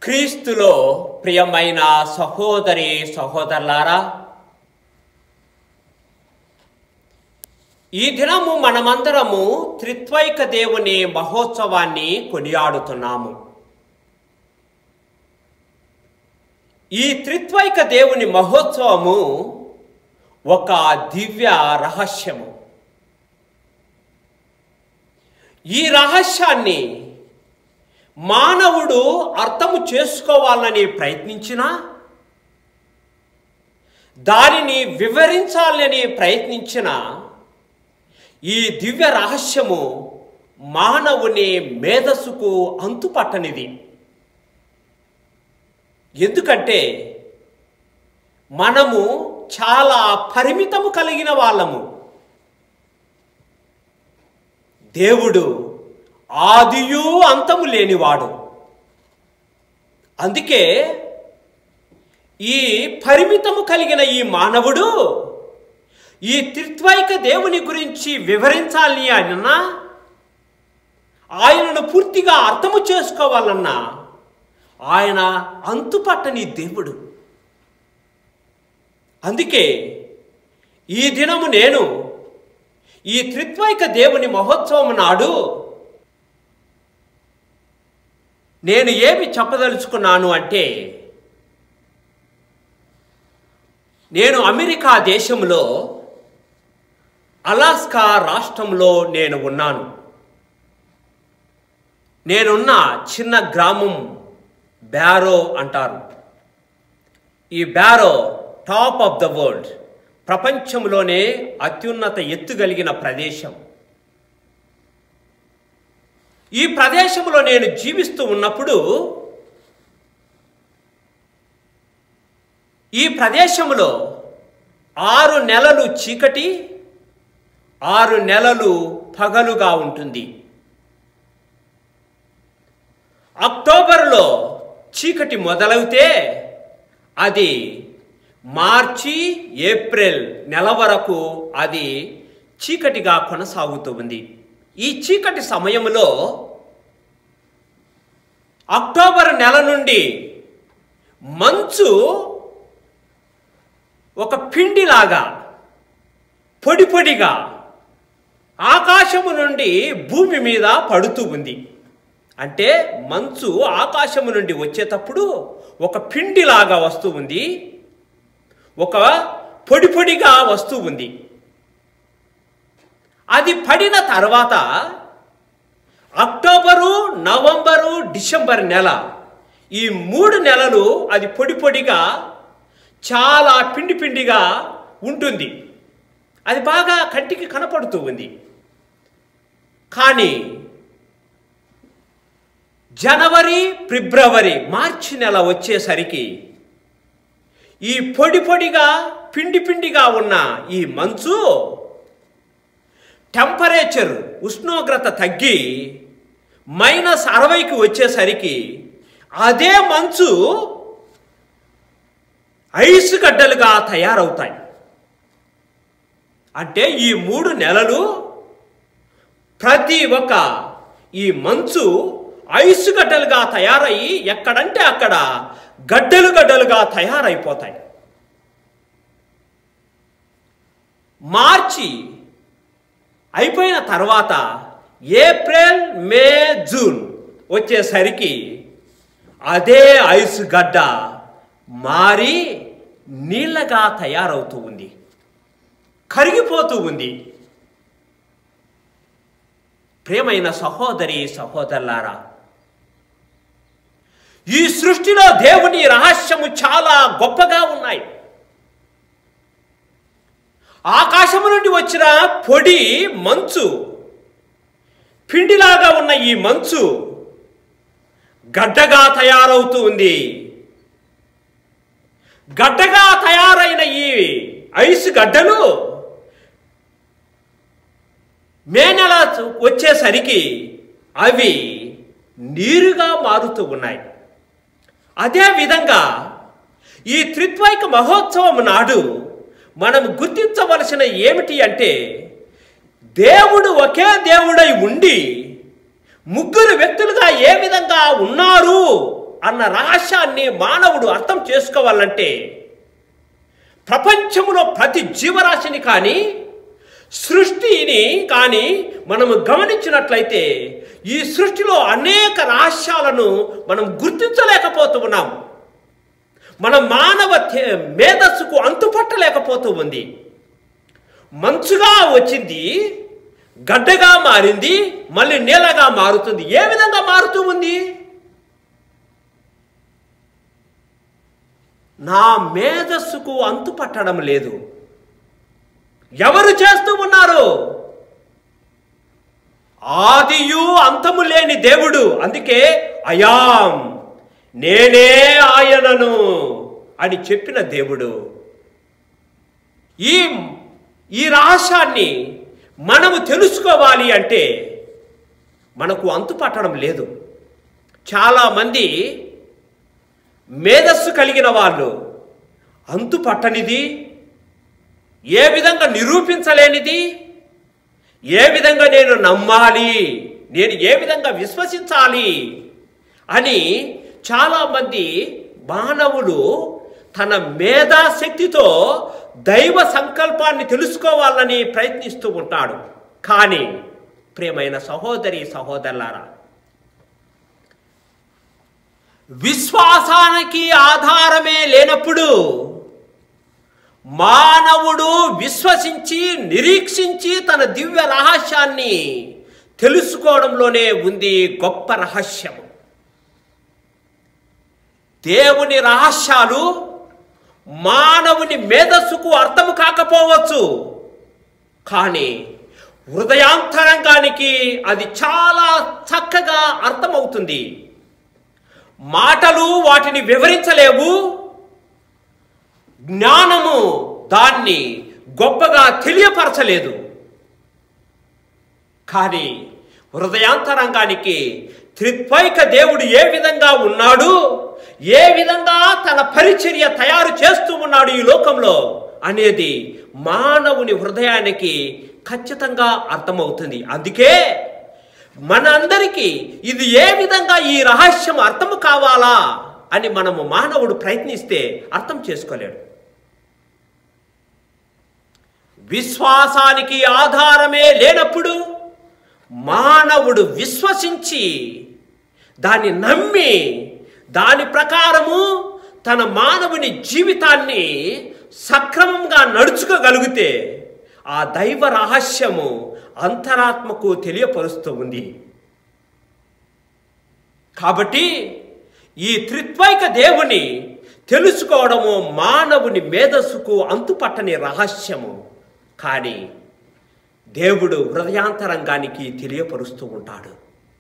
క్రీస్తులో ప్రియమైన సహోదరి సహోదరులారా ఈ దినము మనమందరము త్రిత్వైక దేవుని మహోత్సవాన్ని కొనియాడుతున్నాము ఈ త్రిత్వైక దేవుని మహోత్సవము ఒక దివ్య రహస్యము ఈ రహస్యాన్ని మానవుడు అర్థము చేసుకోవాలని ప్రయత్నించినా దానిని వివరించాలని ప్రయత్నించిన ఈ దివ్య రహస్యము మానవుని మేధస్సుకు అంతుపట్టనిది ఎందుకంటే మనము చాలా పరిమితము కలిగిన వాళ్ళము దేవుడు ఆదియు అంతము లేనివాడు అందుకే ఈ పరిమితము కలిగిన ఈ మానవుడు ఈ త్రిత్వైక దేవుని గురించి వివరించాలి అన్నా ఆయనను పూర్తిగా అర్థము చేసుకోవాలన్నా ఆయన అంతుపట్టని దేవుడు అందుకే ఈ దినము నేను ఈ త్రిత్వైక దేవుని మహోత్సవం నాడు నేను ఏమి చెప్పదలుచుకున్నాను అంటే నేను అమెరికా దేశంలో అలాస్కా రాష్ట్రంలో నేను ఉన్నాను నేనున్న చిన్న గ్రామం బ్యారో అంటారు ఈ Barrow top of the world ప్రపంచంలోనే అత్యున్నత ఎత్తు కలిగిన ప్రదేశం ఈ ప్రదేశంలో నేను జీవిస్తూ ఉన్నప్పుడు ఈ ప్రదేశంలో ఆరు నెలలు చీకటి ఆరు నెలలు పగలుగా ఉంటుంది అక్టోబర్లో చీకటి మొదలవుతే అది మార్చి ఏప్రిల్ నెల వరకు అది చీకటిగా కొనసాగుతూ ఉంది ఈ చీకటి సమయంలో అక్టోబర్ నెల నుండి మంచు ఒక పిండిలాగా పొడి పొడిగా ఆకాశము నుండి భూమి మీద పడుతూ ఉంది అంటే మంచు ఆకాశము నుండి వచ్చేటప్పుడు ఒక పిండిలాగా వస్తూ ఉంది ఒక పొడి పొడిగా వస్తూ ఉంది అది పడిన తర్వాత అక్టోబరు నవంబరు డిసెంబర్ నెల ఈ మూడు నెలలు అది పొడి పొడిగా చాలా పిండి పిండిగా ఉంటుంది అది బాగా కంటికి కనపడుతూ ఉంది కానీ జనవరి ఫిబ్రవరి మార్చి నెల వచ్చేసరికి ఈ పొడి పొడిగా పిండి పిండిగా ఉన్న ఈ మంచు టెంపరేచర్ ఉష్ణోగ్రత తగ్గి మైనస్ అరవైకి వచ్చేసరికి అదే మంచు ఐస్ గడ్డలుగా తయారవుతాయి అంటే ఈ మూడు నెలలు ప్రతి ఒక్క ఈ మంచు ఐసు గడ్డలుగా తయారయ్యి ఎక్కడంటే అక్కడ గడ్డలు గడ్డలుగా తయారైపోతాయి మార్చి అయిపోయిన తర్వాత ఏప్రిల్ మే జూన్ వచ్చేసరికి అదే ఐస్ గడ్డ మారి నీళ్ళగా తయారవుతూ ఉంది కరిగిపోతూ ఉంది ప్రేమైన సహోదరి సహోదరులారా ఈ సృష్టిలో దేవుని రహస్యము చాలా గొప్పగా ఉన్నాయి ఆకాశము నుండి వచ్చిన పొడి మంచు పిండిలాగా ఉన్న ఈ మంచు గడ్డగా తయారవుతూ ఉంది గడ్డగా తయారైన ఈ ఐస్ గడ్డలు మే నెల వచ్చేసరికి అవి నీరుగా మారుతూ ఉన్నాయి అదే విధంగా ఈ త్రిత్వైక మహోత్సవం నాడు మనం గుర్తించవలసిన ఏమిటి అంటే దేవుడు ఒకే దేవుడై ఉండి ముగ్గురు వ్యక్తులుగా ఏ విధంగా ఉన్నారు అన్న రహస్యాన్ని మానవుడు అర్థం చేసుకోవాలంటే ప్రపంచంలో ప్రతి జీవరాశిని కానీ సృష్టిని కానీ మనము గమనించినట్లయితే ఈ సృష్టిలో అనేక రహస్యాలను మనం గుర్తించలేకపోతూ ఉన్నాం మన మానవ తే- మేధస్సుకు అంతుపట్టలేకపోతూ ఉంది మంచుగా వచ్చింది గడ్డగా మారింది మళ్ళీ నీలగా మారుతుంది ఏ విధంగా మారుతూ ఉంది నా మేధస్సుకు అంతు పట్టడం లేదు ఎవరు చేస్తూ ఉన్నారు ఆదియు అంతము లేని దేవుడు అందుకే అయాం నేనే ఆయనను అని చెప్పిన దేవుడు ఈ ఈ రహస్యాన్ని మనము తెలుసుకోవాలి అంటే మనకు అంతు పట్టడం లేదు చాలామంది మేధస్సు కలిగిన వాళ్ళు అంతు పట్టనిది ఏ విధంగా నిరూపించలేనిది ఏ విధంగా నేను నమ్మాలి నేను ఏ విధంగా విశ్వసించాలి అని చాలామంది మానవులు తన మేధాశక్తితో దైవ సంకల్పాన్ని తెలుసుకోవాలని ప్రయత్నిస్తూ ఉంటాడు కానీ ప్రియమైన సహోదరి సహోదరులారా విశ్వాసానికి ఆధారమే లేనప్పుడు మానవుడు విశ్వసించి నిరీక్షించి తన దివ్య రహస్యాన్ని తెలుసుకోవడంలోనే ఉంది గొప్ప రహస్యం దేవుని రహస్యాలు మానవుని మేధస్సుకు అర్థం కాకపోవచ్చు కానీ హృదయాంతరంగానికి అది చాలా చక్కగా అర్థమవుతుంది మాటలు వాటిని వివరించలేవు జ్ఞానము దాన్ని గొప్పగా తెలియపరచలేదు కానీ హృదయాంతరంగానికి త్రిత్వైక దేవుడు ఏ విధంగా ఉన్నాడు ఏ విధంగా తన పరిచర్య తయారు చేస్తూ ఉన్నాడు ఈ లోకంలో అనేది మానవుని హృదయానికి ఖచ్చితంగా అర్థమవుతుంది అందుకే మనందరికీ ఇది ఏ విధంగా ఈ రహస్యం అర్థం కావాలా అని మనము మానవుడు ప్రయత్నిస్తే అర్థం చేసుకోలేడు విశ్వాసానికి ఆధారమే లేనప్పుడు మానవుడు విశ్వసించి దాన్ని నమ్మి దాని ప్రకారము తన మానవుని జీవితాన్ని సక్రమంగా నడుచుకోగలిగితే ఆ దైవ రహస్యము అంతరాత్మకు తెలియపరుస్తూ ఉంది కాబట్టి ఈ త్రిత్వైక దేవుని తెలుసుకోవడము మానవుని మేధస్సుకు అంతుపట్టని రహస్యము కానీ దేవుడు హృదయాంతరంగానికి తెలియపరుస్తూ ఉంటాడు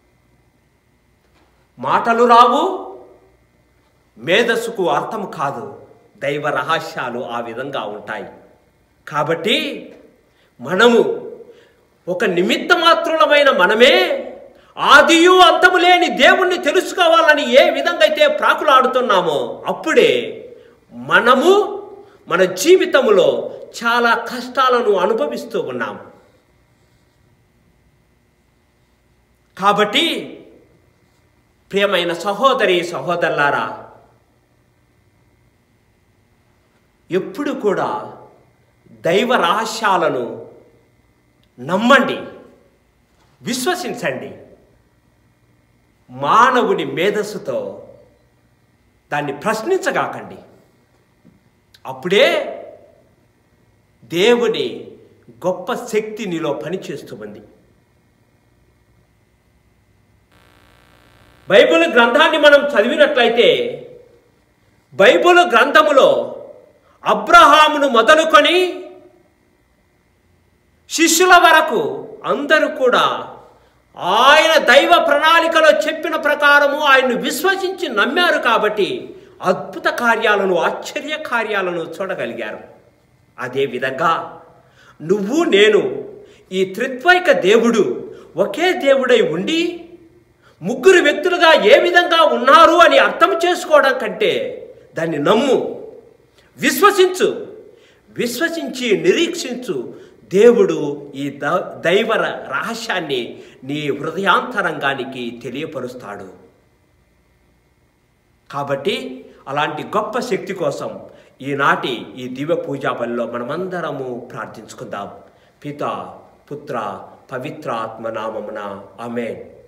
మాటలు రావు మేధస్సుకు అర్థం కాదు దైవ రహస్యాలు ఆ విధంగా ఉంటాయి కాబట్టి మనము ఒక నిమిత్త మాత్రులమైన మనమే ఆదియు అంతము లేని దేవుణ్ణి తెలుసుకోవాలని ఏ విధంగా అయితే ప్రాకులాడుతున్నామో అప్పుడే మనము మన జీవితంలో చాలా కష్టాలను అనుభవిస్తూ ఉన్నాం కాబట్టి ప్రియమైన సహోదరి సహోదరులారా ఎప్పుడు కూడా దైవ రహస్యాలను నమ్మండి విశ్వసించండి మానవుని మేధస్సుతో దాన్ని ప్రశ్నించగాకండి అప్పుడే దేవుని గొప్ప శక్తి నీలో పనిచేస్తూ ఉంది బైబిల్ గ్రంథాన్ని మనం చదివినట్లయితే బైబిల్ గ్రంథములో అబ్రహామును మొదలుకొని శిష్యుల వరకు అందరూ కూడా ఆయన దైవ ప్రణాళికలో చెప్పిన ప్రకారము ఆయన్ను విశ్వసించి నమ్మారు కాబట్టి అద్భుత కార్యాలను ఆశ్చర్య కార్యాలను చూడగలిగారు అదేవిధంగా నువ్వు నేను ఈ త్రిత్వైక దేవుడు ఒకే దేవుడై ఉండి ముగ్గురు వ్యక్తులుగా ఏ విధంగా ఉన్నారు అని అర్థం చేసుకోవడం కంటే దాన్ని నమ్ము విశ్వసించు విశ్వసించి నిరీక్షించు దేవుడు ఈ ద దైవ ర- రహస్యాన్ని నీ హృదయాంతరంగానికి తెలియపరుస్తాడు కాబట్టి అలాంటి గొప్ప శక్తి కోసం ఈనాటి ఈ దివ్య పూజా బలిలో మనమందరము ప్రార్థించుకుందాం పిత పుత్ర పవిత్ర ఆత్మ నామమున ఆమెన్